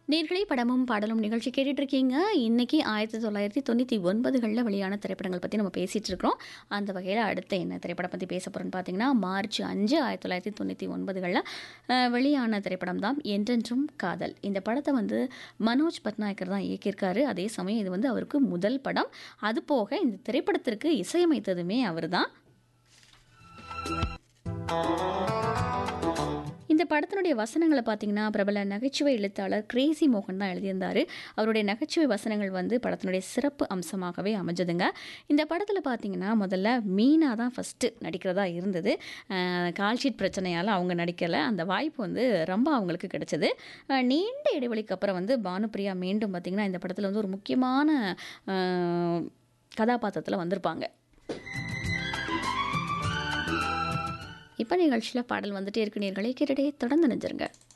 நேர்களை படமும் பாடலும் நிகழ்ச்சி கேட்டுட்டு இருக்கீங்க இன்னைக்கு ஆயிரத்தி தொள்ளாயிரத்தி தொண்ணூற்றி ஒன்பதுகளில் வெளியான திரைப்படங்கள் பற்றி நம்ம பேசிகிட்டு இருக்கிறோம் அந்த வகையில் அடுத்து என்ன திரைப்படம் பற்றி பேச போகிறோன்னு பார்த்தீங்கன்னா மார்ச் அஞ்சு ஆயிரத்தி தொள்ளாயிரத்தி தொண்ணூற்றி ஒன்பதுகளில் வெளியான திரைப்படம் தான் என்றென்றும் காதல் இந்த படத்தை வந்து மனோஜ் பட்நாயக்கர் தான் இயக்கியிருக்காரு அதே சமயம் இது வந்து அவருக்கு முதல் படம் அது போக இந்த திரைப்படத்திற்கு இசையமைத்ததுமே அவர் தான் இந்த படத்தினுடைய வசனங்களை பார்த்தீங்கன்னா பிரபல நகைச்சுவை எழுத்தாளர் கிரேசி மோகன் தான் எழுதியிருந்தார் அவருடைய நகைச்சுவை வசனங்கள் வந்து படத்தினுடைய சிறப்பு அம்சமாகவே அமைஞ்சதுங்க இந்த படத்தில் பார்த்தீங்கன்னா முதல்ல மீனா தான் ஃபஸ்ட்டு நடிக்கிறதா இருந்தது கால்ஷீட் பிரச்சனையால் அவங்க நடிக்கலை அந்த வாய்ப்பு வந்து ரொம்ப அவங்களுக்கு கிடைச்சது அஹ் நீண்ட இடைவெளிக்கு அப்புறம் வந்து பானுப்பிரியா மீண்டும் பார்த்திங்கன்னா இந்த படத்தில் வந்து ஒரு முக்கியமான அஹ், கதாபாத்திரத்தில் வந்திருப்பாங்க இப்போ நிகழ்ச்சியில் பாடல் வந்துட்டே இருக்கு நேர்களை கேட்டுட்டே தொடர்ந்து நினைஞ்சிருங்க